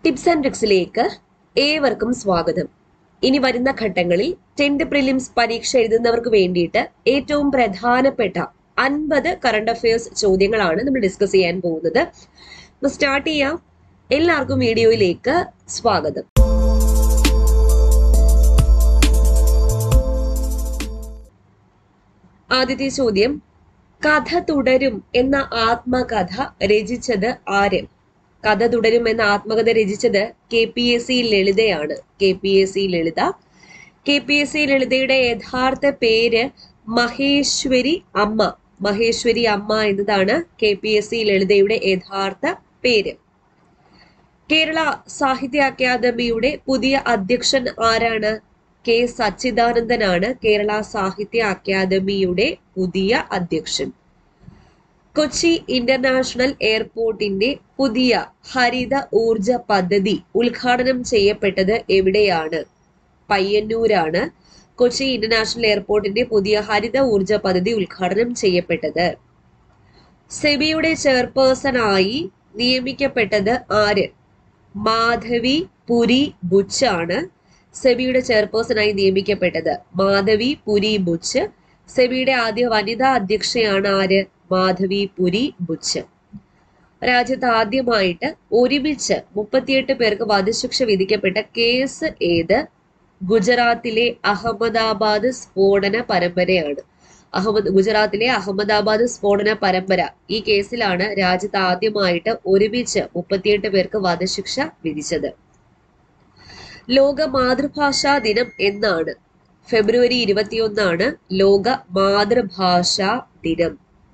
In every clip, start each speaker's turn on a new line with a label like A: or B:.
A: tips and ട്രിക്സിലേക്ക് ഏവർക്കും സ്വാഗതം ഇനി വരുന്ന ഘട്ടങ്ങളിൽ ടെൻത്ത് പ്രിലിംസ് പരീക്ഷ എഴുതുന്നവർക്ക് വേണ്ടിയിട്ട് ഏറ്റവും പ്രധാനപ്പെട്ട അൻപത് കറണ്ട് അഫയേഴ്സ് ചോദ്യങ്ങളാണ് നമ്മൾ ഡിസ്കസ് ചെയ്യാൻ പോകുന്നത് അപ്പൊ സ്റ്റാർട്ട് ചെയ്യാം എല്ലാവർക്കും വീഡിയോയിലേക്ക് സ്വാഗതം ആദ്യത്തെ ചോദ്യം കഥ തുടരും എന്ന ആത്മകഥ രചിച്ചത് ആര് കഥ തുടരും എന്ന ആത്മകഥ രചിച്ചത് കെ പി എസ് സി ലളിതയാണ് കെ പി എസ് സി ലളിത കെ പി എസ് സി ലളിതയുടെ യഥാർത്ഥ പേര് മഹേശ്വരി അമ്മ മഹേശ്വരി അമ്മ എന്നതാണ് കെ പി എസ് സി ലളിതയുടെ യഥാർത്ഥ പേര് കേരള സാഹിത്യ അക്കാദമിയുടെ പുതിയ അധ്യക്ഷൻ ആരാണ് കെ സച്ചിദാനന്ദനാണ് കേരള സാഹിത്യ അക്കാദമിയുടെ പുതിയ അധ്യക്ഷൻ കൊച്ചി ഇന്റർനാഷണൽ എയർപോർട്ടിന്റെ പുതിയ ഹരിത ഊർജ പദ്ധതി ഉദ്ഘാടനം ചെയ്യപ്പെട്ടത് എവിടെയാണ് പയ്യന്നൂരാണ് കൊച്ചി ഇന്റർനാഷണൽ എയർപോർട്ടിന്റെ പുതിയ ഹരിത ഊർജ പദ്ധതി ഉദ്ഘാടനം ചെയ്യപ്പെട്ടത് സെബിയുടെ ചെയർപേഴ്സണായി നിയമിക്കപ്പെട്ടത് ആര് മാധവി പുരി ബുച്ചാണ് സെബിയുടെ ചെയർപേഴ്സണായി നിയമിക്കപ്പെട്ടത് മാധവി പുരി ബുച്ച് സെബിയുടെ ആദ്യ വനിതാ അധ്യക്ഷയാണ് ആര് മാധവി പുരി ബുച്ച് രാജ്യത്ത് ആദ്യമായിട്ട് ഒരുമിച്ച് മുപ്പത്തിയെട്ട് പേർക്ക് വധശിക്ഷ വിധിക്കപ്പെട്ട കേസ് ഏത് ഗുജറാത്തിലെ അഹമ്മദാബാദ് സ്ഫോടന പരമ്പരയാണ് അഹമ്മദ് ഗുജറാത്തിലെ അഹമ്മദാബാദ് സ്ഫോടന പരമ്പര ഈ കേസിലാണ് രാജ്യത്ത് ആദ്യമായിട്ട് ഒരുമിച്ച് മുപ്പത്തിയെട്ട് പേർക്ക് വധശിക്ഷ വിധിച്ചത് ലോക മാതൃഭാഷാ ദിനം എന്നാണ് ഫെബ്രുവരി ഇരുപത്തിയൊന്നാണ് ലോക മാതൃഭാഷാ ദിനം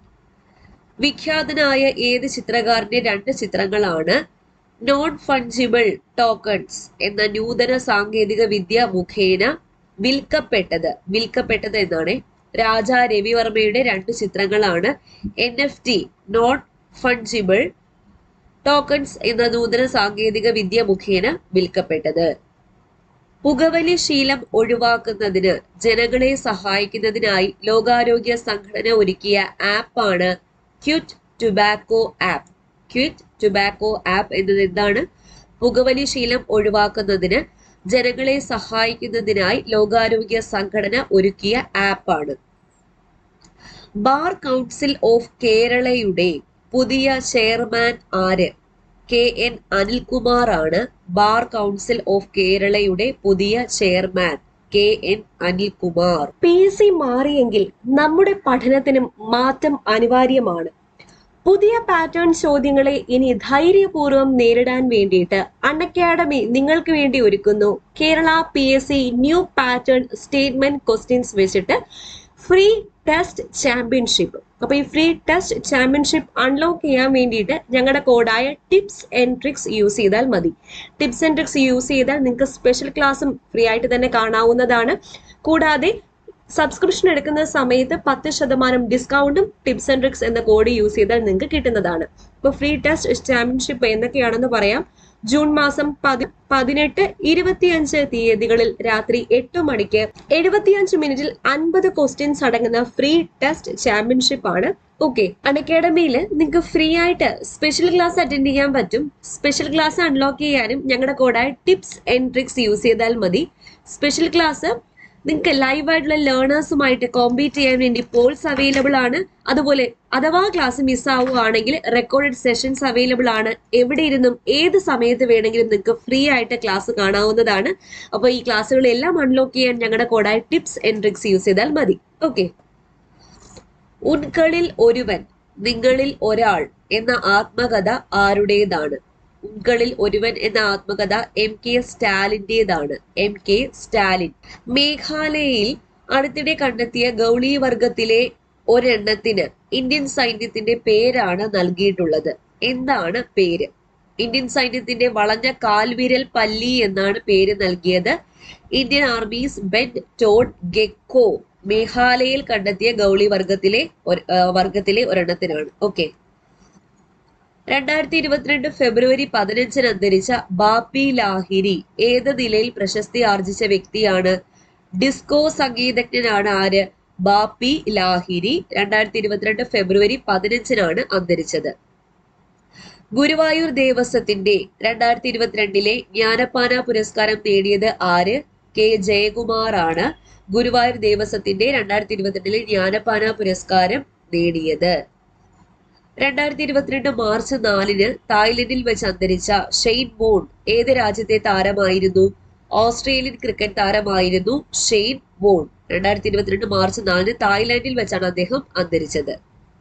A: വിഖ്യാതനായ ഏത് ചിത്രകാരന്റെ രണ്ട് ചിത്രങ്ങളാണ് നോൺ ഫഞ്ചിബിൾ ടോക്കൺസ് എന്ന നൂതന സാങ്കേതിക വിദ്യ മുഖേന വിൽക്കപ്പെട്ടത് വിൽക്കപ്പെട്ടത് എന്നാണ് രാജാ രവിവർമ്മയുടെ രണ്ട് ചിത്രങ്ങളാണ് N F T non fungible tokens എന്ന നൂതന സാങ്കേതിക വിദ്യ മുഖേന വിൽക്കപ്പെട്ടത് പുകവലി ശീലം ഒഴിവാക്കുന്നതിന് ജനങ്ങളെ സഹായിക്കുന്നതിനായി ലോകാരോഗ്യ സംഘടന ഒരുക്കിയ ആപ്പാണ് quit tobacco app quit tobacco app എന്നത് എന്താണ് പുകവലി ശീലം ഒഴിവാക്കുന്നതിന് ജനങ്ങളെ സഹായിക്കുന്നതിനായി ലോകാരോഗ്യ സംഘടന ഒരുക്കിയ ആപ്പാണ് ബാർ കൗൺസിൽ ഓഫ് കേരളയുടെ പുതിയ ചെയർമാൻ ആര് കെ എൻ അനിൽകുമാർ ആണ് ബാർ കൗൺസിൽ ഓഫ് കേരളയുടെ പുതിയ chairman K N Anilkumar P S C മാറിയെങ്കിൽ നമ്മുടെ പഠനത്തിനും മാറ്റം അനിവാര്യമാണ് പുതിയ പാറ്റേൺ ചോദ്യങ്ങളെ ഇനി ധൈര്യപൂർവ്വം നേരിടാൻ വേണ്ടിയിട്ട് അൺ അക്കാഡമി നിങ്ങൾക്ക് വേണ്ടി ഒരുക്കുന്നു Kerala P S C new pattern statement questions വെച്ചിട്ട് ഫ്രീ ടെസ്റ്റ് ചാമ്പ്യൻഷിപ്പ് അപ്പൊ ഈ ഫ്രീ ടെസ്റ്റ് ചാമ്പ്യൻഷിപ്പ് അൺലോക്ക് ചെയ്യാൻ വേണ്ടിയിട്ട് ഞങ്ങളുടെ കോഡായ ടിപ്സ് ആൻഡ് ട്രിക്സ് യൂസ് ചെയ്താൽ മതി ടിപ്സ് ആൻഡ് ട്രിക്സ് യൂസ് ചെയ്താൽ നിങ്ങൾക്ക് സ്പെഷ്യൽ ക്ലാസ്സും ഫ്രീ ആയിട്ട് തന്നെ കാണാവുന്നതാണ് കൂടാതെ സബ്സ്ക്രിപ്ഷൻ എടുക്കുന്ന സമയത്ത് പത്ത് ശതമാനം ഡിസ്കൗണ്ടും ടിപ്സ് ആൻഡ് ട്രിക്സ് എന്ന കോഡ് യൂസ് ചെയ്താൽ നിങ്ങൾക്ക് കിട്ടുന്നതാണ് ഇപ്പൊ ഫ്രീ ടെസ്റ്റ് ചാമ്പ്യൻഷിപ്പ് എന്തൊക്കെയാണെന്ന് പറയാം ജൂൺ മാസം പതി പതിനെട്ട് ഇരുപത്തിയഞ്ച് തീയതികളിൽ രാത്രി എട്ട് മണിക്ക് എഴുപത്തിയഞ്ച് മിനിറ്റിൽ അൻപത് ക്വസ്റ്റ്യൻസ് അടങ്ങുന്ന ഫ്രീ ടെസ്റ്റ് ചാമ്പ്യൻഷിപ്പ് ആണ് ഓക്കെ അക്കാഡമിയിൽ നിങ്ങൾക്ക് ഫ്രീ ആയിട്ട് സ്പെഷ്യൽ ക്ലാസ് അറ്റൻഡ് ചെയ്യാൻ പറ്റും സ്പെഷ്യൽ ക്ലാസ് അൺലോക്ക് ചെയ്യാനും ഞങ്ങളുടെ കോഡായ ടിപ്സ് ആൻഡ് ട്രിക്സ് യൂസ് ചെയ്താൽ മതി സ്പെഷ്യൽ ക്ലാസ് നിങ്ങൾക്ക് ലൈവ് ആയിട്ടുള്ള ലേണേഴ്സുമായിട്ട് കോമ്പീറ്റ് ചെയ്യാൻ വേണ്ടി പോൾസ് അവൈലബിൾ ആണ് അതുപോലെ അഥവാ ക്ലാസ് മിസ്സാവുകയാണെങ്കിൽ റെക്കോർഡഡ് സെഷൻസ് അവൈലബിൾ ആണ് എവിടെ ഇരുന്നും ഏത് സമയത്ത് വേണമെങ്കിലും നിങ്ങൾക്ക് ഫ്രീ ആയിട്ട് ക്ലാസ് കാണാവുന്നതാണ് അപ്പോൾ ഈ ക്ലാസ്സുകളെല്ലാം അൺലോക്ക് ചെയ്യാൻ ഞങ്ങളുടെ കോഡായ ടിപ്സ് ആൻഡ് ട്രിക്സ് യൂസ് ചെയ്താൽ മതി ഓക്കെ ഉൻകളിൽ ഒരുവൻ നിങ്ങളിൽ ഒരാൾ എന്ന ആത്മകഥ ആരുടേതാണ് ഉൻകളിൽ ഒരുവൻ എന്ന ആത്മകഥ എം കെ സ്റ്റാലിന്റേതാണ് എം കെ സ്റ്റാലിൻ മേഘാലയയിൽ അടുത്തിടെ കണ്ടെത്തിയ ഗൗളി വർഗത്തിലെ ഒരെണ്ണത്തിന് ഇന്ത്യൻ സൈന്യത്തിന്റെ പേരാണ് നൽകിയിട്ടുള്ളത് എന്താണ് പേര് ഇന്ത്യൻ സൈന്യത്തിന്റെ വളഞ്ഞ കാൽവിരൽ പല്ലി എന്നാണ് പേര് നൽകിയത് Indian army's bent toed gecko മേഘാലയയിൽ കണ്ടെത്തിയ ഗൗളി വർഗത്തിലെ വർഗത്തിലെ ഒരെണ്ണത്തിനാണ് ഓക്കെ രണ്ടായിരത്തി ഇരുപത്തിരണ്ട് ഫെബ്രുവരി പതിനഞ്ചിന് അന്തരിച്ച ബാപ്പി ലാഹിരി ഏത് നിലയിൽ പ്രശസ്തി ആർജിച്ച വ്യക്തിയാണ് ഡിസ്കോ സംഗീതജ്ഞനാണ് ആര് ബാപ്പി ലാഹിരി രണ്ടായിരത്തി ഇരുപത്തിരണ്ട് ഫെബ്രുവരി പതിനഞ്ചിനാണ് അന്തരിച്ചത് ഗുരുവായൂർ ദേവസ്വത്തിന്റെ രണ്ടായിരത്തി ഇരുപത്തിരണ്ടിലെ ജ്ഞാനപ്പാന പുരസ്കാരം നേടിയത് ആര് കെ ജയകുമാർ ആണ് ഗുരുവായൂർ ദേവസ്വത്തിന്റെ രണ്ടായിരത്തി ഇരുപത്തിരണ്ടിലെ ജ്ഞാനപ്പാന പുരസ്കാരം നേടിയത് രണ്ടായിരത്തി ഇരുപത്തിരണ്ട് മാർച്ച് നാലിന് തായ്ലൻഡിൽ വെച്ച് അന്തരിച്ച ഷെയ്ൻ മോൺ ഏത് രാജ്യത്തെ താരമായിരുന്നു ഓസ്ട്രേലിയൻ ക്രിക്കറ്റ് താരമായിരുന്നു ഷെയ്ൻ മോൺ രണ്ടായിരത്തി ഇരുപത്തിരണ്ട് മാർച്ച് നാലിന് തായ്ലാന്റിൽ വെച്ചാണ് അദ്ദേഹം അന്തരിച്ചത്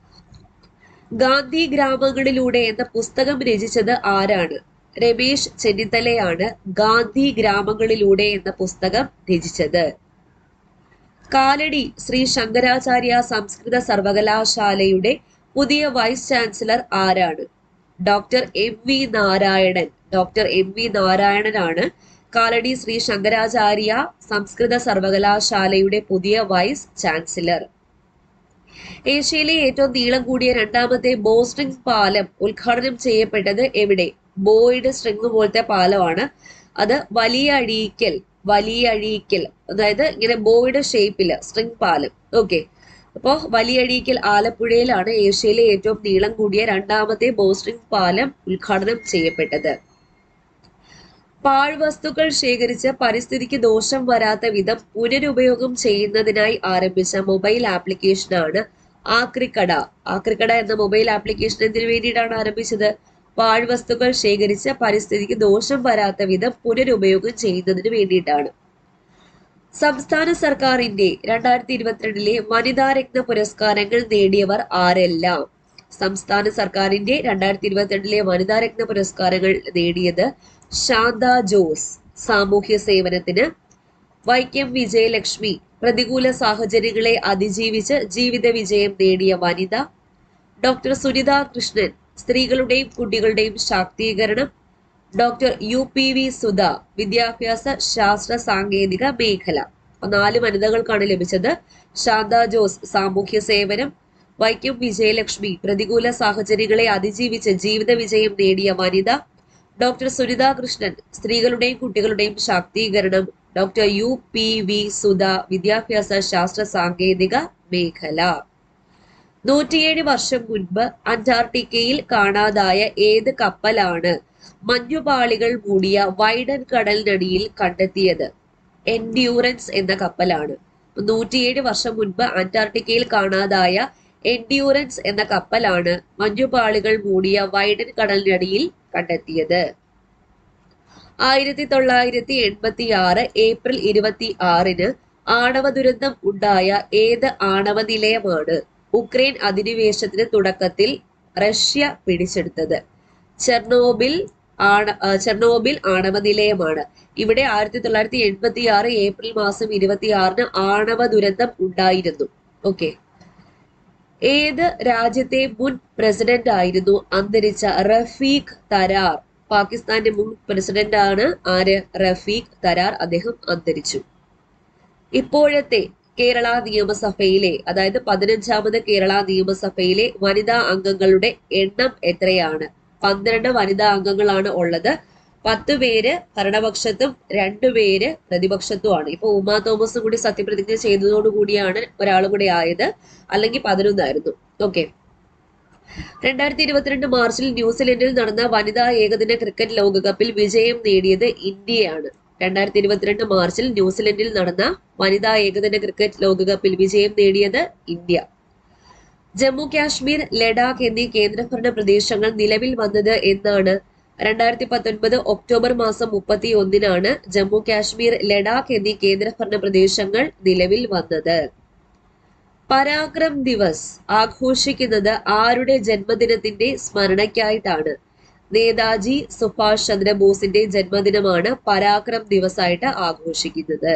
A: ഗാന്ധി ഗ്രാമങ്ങളിലൂടെ എന്ന പുസ്തകം രചിച്ചത് ആരാണ് രമേശ് ചെന്നിത്തലയാണ് ഗാന്ധി ഗ്രാമങ്ങളിലൂടെ എന്ന പുസ്തകം രചിച്ചത് കാലടി ശ്രീ ശങ്കരാചാര്യ സംസ്കൃത സർവകലാശാലയുടെ പുതിയ വൈസ് ചാൻസലർ ആരാണ് doctor M V Narayanan doctor M V നാരായണനാണ് കാലടി ശ്രീ ശങ്കരാചാര്യ സംസ്കൃത സർവകലാശാലയുടെ പുതിയ വൈസ് ചാൻസലർ ഏഷ്യയിലെ ഏറ്റവും നീളം കൂടിയ രണ്ടാമത്തെ ബോസ്ട്രിംഗ് പാലം ഉദ്ഘാടനം ചെയ്യപ്പെട്ടത് എവിടെ ബോയിഡ് സ്ട്രിങ് പോലത്തെ പാലമാണ് അത് വലിയ അഴീക്കൽ വലിയ അഴീക്കൽ അതായത് ഇങ്ങനെ ബോയിഡ് ഷേപ്പില് സ്ട്രിങ് പാലം ഓക്കെ അപ്പോൾ വലിയ അഴീക്കൽ ആലപ്പുഴയിലാണ് ഏഷ്യയിലെ ഏറ്റവും നീളം കൂടിയ രണ്ടാമത്തെ ബോസ്ട്രിംഗ് പാലം ഉദ്ഘാടനം ചെയ്യപ്പെട്ടത് പാഴ്വസ്തുക്കൾ ശേഖരിച്ച് പരിസ്ഥിതിക്ക് ദോഷം വരാത്ത വിധം പുനരുപയോഗം ചെയ്യുന്നതിനായി ആരംഭിച്ച മൊബൈൽ ആപ്ലിക്കേഷനാണ് ആക്രിക്കട ആക്രിക്കട എന്ന മൊബൈൽ ആപ്ലിക്കേഷൻ എന്തിനു വേണ്ടിയിട്ടാണ് ആരംഭിച്ചത് പാഴ്വസ്തുക്കൾ ശേഖരിച്ച് പരിസ്ഥിതിക്ക് ദോഷം വരാത്ത വിധം പുനരുപയോഗം ചെയ്യുന്നതിന് വേണ്ടിയിട്ടാണ് സംസ്ഥാന സർക്കാരിന്റെ രണ്ടായിരത്തി ഇരുപത്തിരണ്ടിലെ വനിതാ രത്ന പുരസ്കാരങ്ങൾ നേടിയവർ ആരെല്ലാം സംസ്ഥാന സർക്കാരിന്റെ രണ്ടായിരത്തി ഇരുപത്തിരണ്ടിലെ വനിതാ രത്ന പുരസ്കാരങ്ങൾ നേടിയത് ശാന്ത ജോസ് സാമൂഹ്യ സേവനത്തിന് വൈക്കം വിജയലക്ഷ്മി പ്രതികൂല സാഹചര്യങ്ങളെ അതിജീവിച്ച് ജീവിത വിജയം നേടിയ വനിത ഡോക്ടർ സുനിത കൃഷ്ണൻ സ്ത്രീകളുടെയും കുട്ടികളുടെയും ശാക്തീകരണം doctor U P V Sudha വിദ്യാഭ്യാസ ശാസ്ത്ര സാങ്കേതിക മേഖല അപ്പൊ നാല് വനിതകൾക്കാണ് ലഭിച്ചത് ശാന്ത ജോസ് സാമൂഹ്യ സേവനം വൈക്കം വിജയലക്ഷ്മി പ്രതികൂല സാഹചര്യങ്ങളെ അതിജീവിച്ച് ജീവിത വിജയം നേടിയ വനിത ഡോക്ടർ സുനിത കൃഷ്ണൻ സ്ത്രീകളുടെയും കുട്ടികളുടെയും ശാക്തീകരണം doctor U P V Sudha വിദ്യാഭ്യാസ ശാസ്ത്ര സാങ്കേതിക മേഖല നൂറ്റിയേഴ് വർഷം മുൻപ് അന്റാർട്ടിക്കയിൽ കാണാതായ ഏത് കപ്പലാണ് മഞ്ഞുപാളികൾ മൂടിയ വൈഡൻ കടലിനടിയിൽ കണ്ടെത്തിയത് എൻഡ്യൂറൻസ് എന്ന കപ്പലാണ് നൂറ്റിയേഴ് വർഷം മുൻപ് അന്റാർട്ടിക്കയിൽ കാണാതായ എൻഡ്യൂറൻസ് എന്ന കപ്പലാണ് മഞ്ഞുപാളികൾ മൂടിയ വൈഡൻ കടലിനടിയിൽ കണ്ടെത്തിയത് ആയിരത്തി തൊള്ളായിരത്തി എൺപത്തി ആറ് ഏപ്രിൽ ഇരുപത്തി ആറിന് ആണവ ദുരന്തം ഉണ്ടായ ഏത് ആണവ നിലയമാണ് ഉക്രൈൻ അധിനിവേശത്തിന് തുടക്കത്തിൽ റഷ്യ പിടിച്ചെടുത്തത് ചെർണോബിൽ ആണ ആ, ചെർണോബിൽ ആണവ നിലയമാണ് ഇവിടെ ആയിരത്തി തൊള്ളായിരത്തി എൺപത്തി ആറ് ഏപ്രിൽ മാസം ഇരുപത്തി ആറിന് ആണവ ദുരന്തം ഉണ്ടായിരുന്നു ഓക്കെ ഏത് രാജ്യത്തെ മുൻ പ്രസിഡന്റ് ആയിരുന്നു അന്തരിച്ച റഫീഖ് തരാർ പാകിസ്ഥാന്റെ മുൻ പ്രസിഡന്റ് ആണ് ആര് റഫീഖ് തരാർ അദ്ദേഹം അന്തരിച്ചു ഇപ്പോഴത്തെ കേരള നിയമസഭയിലെ അതായത് പതിനഞ്ചാമത് കേരള നിയമസഭയിലെ വനിതാ അംഗങ്ങളുടെ എണ്ണം എത്രയാണ് പന്ത്രണ്ട് വനിതാ അംഗങ്ങളാണ് ഉള്ളത് പത്ത് പേര് ഭരണപക്ഷത്തും രണ്ടു പേര് പ്രതിപക്ഷത്തുമാണ് ഇപ്പൊ ഉമാ തോമസും കൂടി സത്യപ്രതിജ്ഞ ചെയ്തതോടുകൂടിയാണ് ഒരാളും കൂടി ആയത് അല്ലെങ്കിൽ പതിനൊന്നായിരുന്നു ഓക്കെ രണ്ടായിരത്തി ഇരുപത്തിരണ്ട് മാർച്ചിൽ ന്യൂസിലൻഡിൽ നടന്ന വനിതാ ഏകദിന ക്രിക്കറ്റ് ലോകകപ്പിൽ വിജയം നേടിയത് ഇന്ത്യയാണ് രണ്ടായിരത്തി ഇരുപത്തിരണ്ട് മാർച്ചിൽ ന്യൂസിലൻഡിൽ നടന്ന വനിതാ ഏകദിന ക്രിക്കറ്റ് ലോകകപ്പിൽ വിജയം നേടിയത് ഇന്ത്യ ജമ്മു കാശ്മീർ ലഡാക്ക് എന്നീ കേന്ദ്രഭരണ പ്രദേശങ്ങൾ നിലവിൽ വന്നത് എന്നാണ് രണ്ടായിരത്തി പത്തൊൻപത് ഒക്ടോബർ മാസം മുപ്പത്തി ഒന്നിനാണ് ജമ്മു കാശ്മീർ ലഡാക്ക് എന്നീ കേന്ദ്രഭരണ പ്രദേശങ്ങൾ നിലവിൽ വന്നത് പരാക്രം ദിവസ് ആഘോഷിക്കുന്നത് ആരുടെ ജന്മദിനത്തിന്റെ സ്മരണയ്ക്കായിട്ടാണ് നേതാജി സുഭാഷ് ചന്ദ്രബോസിന്റെ ജന്മദിനമാണ് പരാക്രം ദിവസായിട്ട് ആഘോഷിക്കുന്നത്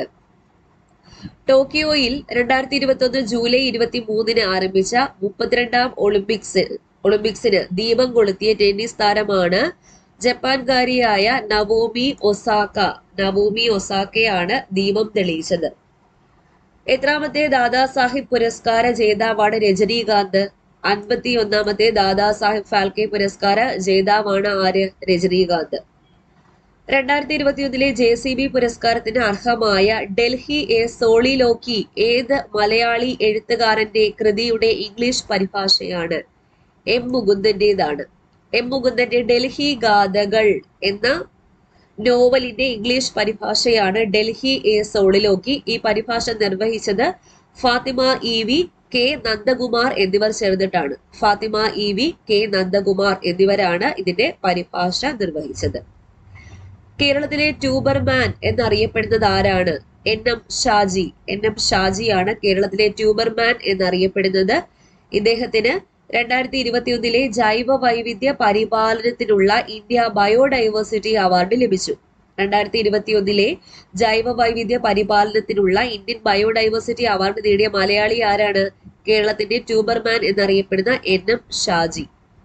A: ടോക്കിയോയിൽ രണ്ടായിരത്തി ഇരുപത്തി ഒന്ന് ജൂലൈ ഇരുപത്തി മൂന്നിന് ആരംഭിച്ച മുപ്പത്തിരണ്ടാം ഒളിമ്പിക്സ് ഒളിമ്പിക്സിന് ദീപം കൊളുത്തിയ ടെന്നീസ് താരമാണ് ജപ്പാൻകാരിയായ നവോമി ഒസാക്ക നവോമി ഒസാക്കയാണ് ദീപം തെളിയിച്ചത് എത്രാമത്തെ ദാദാസാഹിബ് പുരസ്കാര ജേതാവാണ് രജനീകാന്ത് അൻപത്തി ഒന്നാമത്തെ ദാദാസാഹിബ് ഫാൽക്കെ പുരസ്കാര ജേതാവാണ് ആര് രജനീകാന്ത് രണ്ടായിരത്തി ഇരുപത്തിയൊന്നിലെ ജെ സി ബി പുരസ്കാരത്തിന് അർഹമായ ഡൽഹി എ സോളിലോക്കി ഏത് മലയാളി എഴുത്തുകാരന്റെ കൃതിയുടെ ഇംഗ്ലീഷ് പരിഭാഷയാണ് എം മുകുന്ദന്റേതാണ് എം മുകുന്ദന്റെ ഡൽഹി ഗാഥകൾ എന്ന നോവലിന്റെ ഇംഗ്ലീഷ് പരിഭാഷയാണ് ഡൽഹി എ സോളിലോക്കി ഈ പരിഭാഷ നിർവഹിച്ചത് Fathima E V K Nandakumar എന്നിവർ ചേർന്നിട്ടാണ് Fathima E V K Nandakumar എന്നിവരാണ് ഇതിന്റെ പരിഭാഷ നിർവഹിച്ചത് കേരളത്തിലെ ട്യൂബർമാൻ എന്നറിയപ്പെടുന്നത് ആരാണ് N M Shaji N M ഷാജിയാണ് കേരളത്തിലെ ട്യൂബർമാൻ എന്നറിയപ്പെടുന്നത് ഇദ്ദേഹത്തിന് രണ്ടായിരത്തി ഇരുപത്തിയൊന്നിലെ ജൈവ വൈവിധ്യ പരിപാലനത്തിനുള്ള ഇന്ത്യ ബയോഡൈവേഴ്സിറ്റി അവാർഡ് ലഭിച്ചു രണ്ടായിരത്തി ഇരുപത്തിയൊന്നിലെ ജൈവ വൈവിധ്യ പരിപാലനത്തിനുള്ള ഇന്ത്യൻ ബയോഡൈവേഴ്സിറ്റി അവാർഡ് നേടിയ മലയാളി ആരാണ് കേരളത്തിന്റെ ട്യൂബർമാൻ എന്നറിയപ്പെടുന്ന എൻ എം ഷാജി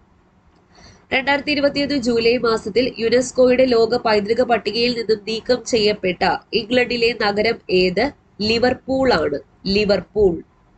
A: രണ്ടായിരത്തി ഇരുപത്തിയൊന്ന് ജൂലൈ മാസത്തിൽ യുനെസ്കോയുടെ ലോക പൈതൃക പട്ടികയിൽ നിന്നും നീക്കം ചെയ്യപ്പെട്ട ഇംഗ്ലണ്ടിലെ നഗരം ഏത് ലിവർപൂൾ ആണ് ലിവർപൂൾ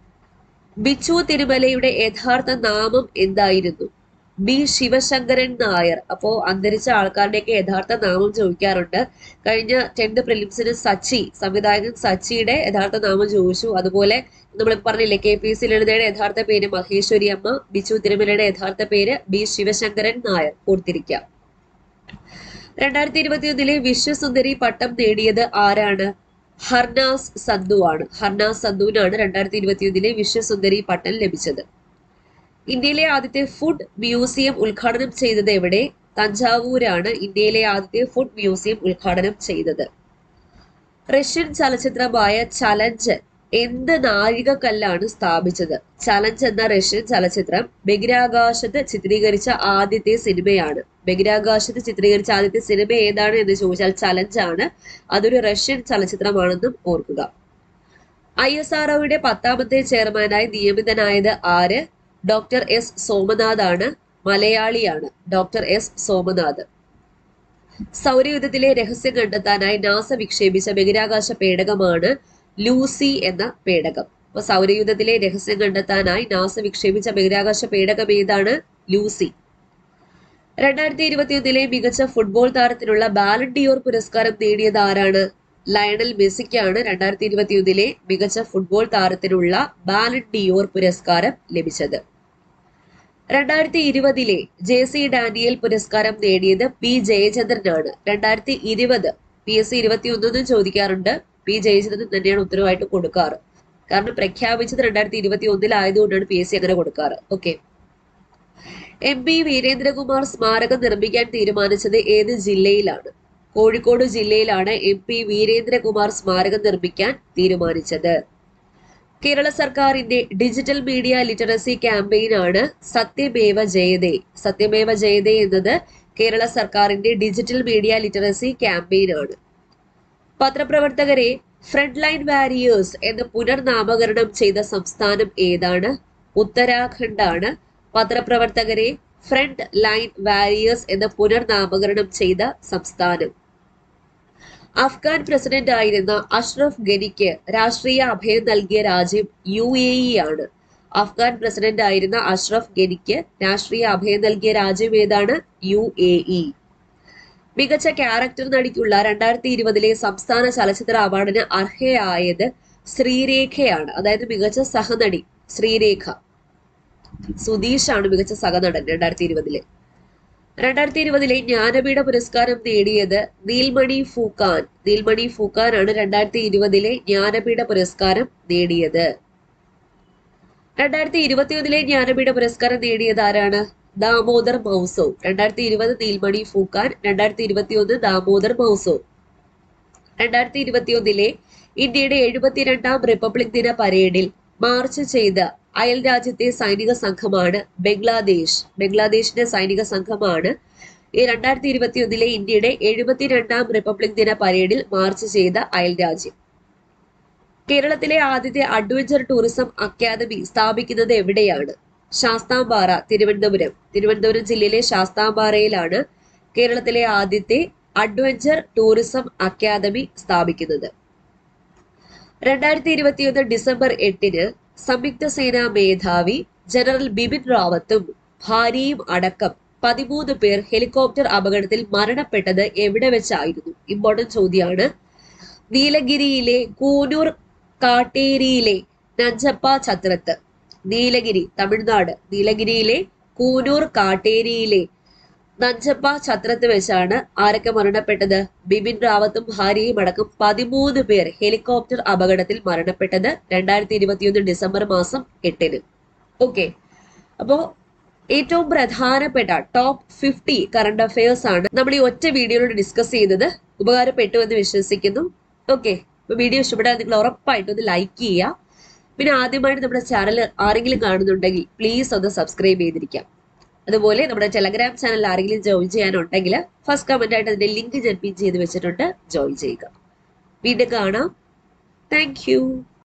A: ബിച്ചു തിരുമലയുടെ യഥാർത്ഥ നാമം എന്തായിരുന്നു ബി ശിവശങ്കരൻ നായർ അപ്പോ അന്തരിച്ച ആൾക്കാരുടെയൊക്കെ യഥാർത്ഥ നാമം ചോദിക്കാറുണ്ട് കഴിഞ്ഞ ടെൻത്ത് പ്രിലിംസിന് സച്ചി സംവിധായകൻ സച്ചിയുടെ യഥാർത്ഥ നാമം ചോദിച്ചു അതുപോലെ നമ്മൾ പറഞ്ഞില്ലേ കെ പി സി ലളിതയുടെ യഥാർത്ഥ പേര് മഹേശ്വരി അമ്മ ബിച്ചു തിരുമലയുടെ യഥാർത്ഥ പേര് ബി ശിവശങ്കരൻ നായർ ഓർത്തിരിക്കാം രണ്ടായിരത്തി ഇരുപത്തിയൊന്നിലെ വിശ്വസുന്ദരി പട്ടം നേടിയത് ആരാണ് ഹർനാസ് സന്ധു ആണ് ഹർനാസ് സന്ധുവിനാണ് രണ്ടായിരത്തി ഇരുപത്തിയൊന്നിലെ വിശ്വസുന്ദരി പട്ടം ലഭിച്ചത് ഇന്ത്യയിലെ ആദ്യത്തെ ഫുഡ് മ്യൂസിയം ഉദ്ഘാടനം ചെയ്തത് എവിടെ തഞ്ചാവൂരാണ് ഇന്ത്യയിലെ ആദ്യത്തെ ഫുഡ് മ്യൂസിയം ഉദ്ഘാടനം ചെയ്തത് റഷ്യൻ ചലച്ചിത്രമായ ചലഞ്ച് എന്ത് നാഴികക്കല്ലാണ് സ്ഥാപിച്ചത് ചലഞ്ച് എന്ന റഷ്യൻ ചലച്ചിത്രം ബഹിരാകാശത്ത് ചിത്രീകരിച്ച ആദ്യത്തെ സിനിമയാണ് ബഹിരാകാശത്ത് ചിത്രീകരിച്ച ആദ്യത്തെ സിനിമ ഏതാണ് എന്ന് ചോദിച്ചാൽ ചലഞ്ച് ആണ് അതൊരു റഷ്യൻ ചലച്ചിത്രമാണെന്നും ഓർക്കുക ഐ എസ് ആർ ഒയുടെ പത്താമത്തെ ചെയർമാനായി നിയമിതനായത് ആര് ഡോക്ടർ എസ് സോമനാഥ് ആണ് മലയാളിയാണ് ഡോക്ടർ എസ് സോമനാഥ് സൗരയുധത്തിലെ രഹസ്യം കണ്ടെത്താനായി നാസ വിക്ഷേപിച്ച ബഹിരാകാശ പേടകമാണ് ലൂസി എന്ന പേടകം അപ്പൊ സൗരയുധത്തിലെ രഹസ്യം കണ്ടെത്താനായി നാസ വിക്ഷേപിച്ച ബഹിരാകാശ പേടകം ഏതാണ് ലൂസി രണ്ടായിരത്തി ഇരുപത്തിയൊന്നിലെ മികച്ച ഫുട്ബോൾ താരത്തിനുള്ള ബാലൻഡിയോർ പുരസ്കാരം നേടിയത് ആരാണ് ലയണൽ മെസ്സിക്കാണ് രണ്ടായിരത്തി ഇരുപത്തിയൊന്നിലെ മികച്ച ഫുട്ബോൾ താരത്തിനുള്ള ബാലൻഡിയോർ പുരസ്കാരം ലഭിച്ചത് രണ്ടായിരത്തി ഇരുപതിലെ ജെ സി ഡാനിയൽ പുരസ്കാരം നേടിയത് പി ജയചന്ദ്രനാണ് രണ്ടായിരത്തി ഇരുപത് പി എസ് സി ഇരുപത്തി ഒന്നെന്നും ചോദിക്കാറുണ്ട് പി ജയചന്ദ്രൻ തന്നെയാണ് ഉത്തരവായിട്ട് കൊടുക്കാറ് കാരണം പ്രഖ്യാപിച്ചത് രണ്ടായിരത്തി ഇരുപത്തി ഒന്നിലായതുകൊണ്ടാണ് പി എസ് സി അങ്ങനെ കൊടുക്കാറ് ഓക്കെ എം പി വീരേന്ദ്രകുമാർ സ്മാരകം നിർമ്മിക്കാൻ തീരുമാനിച്ചത് ഏത് ജില്ലയിലാണ് കോഴിക്കോട് ജില്ലയിലാണ് എം പി വീരേന്ദ്രകുമാർ സ്മാരകം നിർമ്മിക്കാൻ തീരുമാനിച്ചത് കേരള സർക്കാരിന്റെ ഡിജിറ്റൽ മീഡിയ ലിറ്ററസി ക്യാമ്പയിനാണ് സത്യമേവ ജയതേ സത്യമേവ ജയതേ എന്നത് കേരള സർക്കാരിന്റെ ഡിജിറ്റൽ മീഡിയ ലിറ്ററസി ക്യാമ്പയിനാണ് പത്രപ്രവർത്തകരെ ഫ്രണ്ട് ലൈൻ വാരിയേഴ്സ് എന്ന് പുനർനാമകരണം ചെയ്ത സംസ്ഥാനം ഏതാണ് ഉത്തരാഖണ്ഡ് ആണ് പത്രപ്രവർത്തകരെ ഫ്രണ്ട് ലൈൻ വാരിയേഴ്സ് എന്ന് പുനർനാമകരണം ചെയ്ത സംസ്ഥാനം അഫ്ഗാൻ പ്രസിഡന്റ് ആയിരുന്ന അഷ്റഫ് ഗനിക്ക് രാഷ്ട്രീയ അഭയം നൽകിയ രാജ്യം യു എ ഇ ആണ് അഫ്ഗാൻ പ്രസിഡന്റ് ആയിരുന്ന അഷ്റഫ് ഗനിക്ക് രാഷ്ട്രീയ അഭയം നൽകിയ രാജ്യം ഏതാണ് യു എ ഇ മികച്ച ക്യാരക്ടർ നടിക്കുള്ള രണ്ടായിരത്തി ഇരുപതിലെ സംസ്ഥാന ചലച്ചിത്ര അവാർഡിന് അർഹയായത് ശ്രീരേഖയാണ് അതായത് മികച്ച സഹനടി ശ്രീരേഖ സുധീഷാണ് മികച്ച സഹനടൻ രണ്ടായിരത്തി ഇരുപതിലെ രണ്ടായിരത്തി ഇരുപതിലെ ജ്ഞാനപീഠ പുരസ്കാരം നേടിയത് നീൽമണി ഫൂക്കാൻ നീൽമണി ഫൂക്കാൻ ആണ് രണ്ടായിരത്തി ഇരുപതിലെ ജ്ഞാനപീഠ പുരസ്കാരം നേടിയത് രണ്ടായിരത്തി ഇരുപത്തിയൊന്നിലെ ജ്ഞാനപീഠ പുരസ്കാരം നേടിയത് ആരാണ് ദാമോദർ മൗസോ രണ്ടായിരത്തി ഇരുപത് നീൽമണി ഫൂക്കാൻ രണ്ടായിരത്തി ഇരുപത്തിയൊന്ന് ദാമോദർ മൗസോ രണ്ടായിരത്തി ഇരുപത്തിയൊന്നിലെ ഇന്ത്യയുടെ എഴുപത്തിരണ്ടാം റിപ്പബ്ലിക് ദിന പരേഡിൽ മാർച്ച് ചെയ്ത അയൽ രാജ്യത്തെ സൈനിക സംഘമാണ് ബംഗ്ലാദേശ് ബംഗ്ലാദേശിന്റെ സൈനിക സംഘമാണ് ഈ രണ്ടായിരത്തി ഇരുപത്തിയൊന്നിലെ ഇന്ത്യയുടെ എഴുപത്തിരണ്ടാം റിപ്പബ്ലിക് ദിന പരേഡിൽ മാർച്ച് ചെയ്ത അയൽ രാജ്യം കേരളത്തിലെ ആദ്യത്തെ അഡ്വഞ്ചർ ടൂറിസം അക്കാദമി സ്ഥാപിക്കുന്നത് എവിടെയാണ് ശാസ്താംപാറ തിരുവനന്തപുരം തിരുവനന്തപുരം ജില്ലയിലെ ശാസ്താംപാറയിലാണ് കേരളത്തിലെ ആദ്യത്തെ അഡ്വഞ്ചർ ടൂറിസം അക്കാദമി സ്ഥാപിക്കുന്നത് രണ്ടായിരത്തി ഇരുപത്തിയൊന്ന് ഡിസംബർ എട്ടിന് സംയുക്ത സേനാ മേധാവി ജനറൽ ബിപിൻ റാവത്തും ഭാര്യയും അടക്കം പതിമൂന്ന് പേർ ഹെലികോപ്റ്റർ അപകടത്തിൽ മരണപ്പെട്ടത് എവിടെ വെച്ചായിരുന്നു ഇമ്പോർട്ടന്റ് ചോദ്യമാണ് നീലഗിരിയിലെ കൂനൂർ കാട്ടേരിയിലെ നഞ്ചപ്പ ഛത്രത്ത് നീലഗിരി തമിഴ്നാട് നീലഗിരിയിലെ കൂനൂർ കാട്ടേരിയിലെ നഞ്ചപ്പ ഛത്രത്ത് വെച്ചാണ് ആരൊക്കെ മരണപ്പെട്ടത് ബിപിൻ റാവത്തും ഭാര്യയും അടക്കം പതിമൂന്ന് പേർ ഹെലികോപ്റ്റർ അപകടത്തിൽ മരണപ്പെട്ടത് രണ്ടായിരത്തി ഇരുപത്തിയൊന്ന് ഡിസംബർ മാസം എട്ടിന് ഓക്കെ അപ്പോ ഏറ്റവും പ്രധാനപ്പെട്ട ടോപ്പ് ഫിഫ്റ്റി കറണ്ട് അഫയേഴ്സ് ആണ് നമ്മൾ ഈ ഒറ്റ വീഡിയോയിലൂടെ ഡിസ്കസ് ചെയ്തത് ഉപകാരപ്പെട്ടു എന്ന് വിശ്വസിക്കുന്നു ഓക്കെ അപ്പൊ വീഡിയോ ഇഷ്ടപ്പെട്ടാൽ നിങ്ങൾ ഉറപ്പായിട്ടും ഒന്ന് ലൈക്ക് ചെയ്യുക പിന്നെ ആദ്യമായിട്ട് നമ്മുടെ ചാനൽ ആരെങ്കിലും കാണുന്നുണ്ടെങ്കിൽ പ്ലീസ് ഒന്ന് സബ്സ്ക്രൈബ് ചെയ്തിരിക്കാം അതുപോലെ നമ്മുടെ ടെലഗ്രാം ചാനൽ ആരെങ്കിലും ജോയിൻ ചെയ്യാനുണ്ടെങ്കിൽ ഫസ്റ്റ് കമന്റ് ആയിട്ട് അതിന്റെ ലിങ്ക് ഞാൻ പിൻ ചെയ്ത് വെച്ചിട്ടുണ്ട് ജോയിൻ ചെയ്യുക വീണ്ടും കാണാം താങ്ക്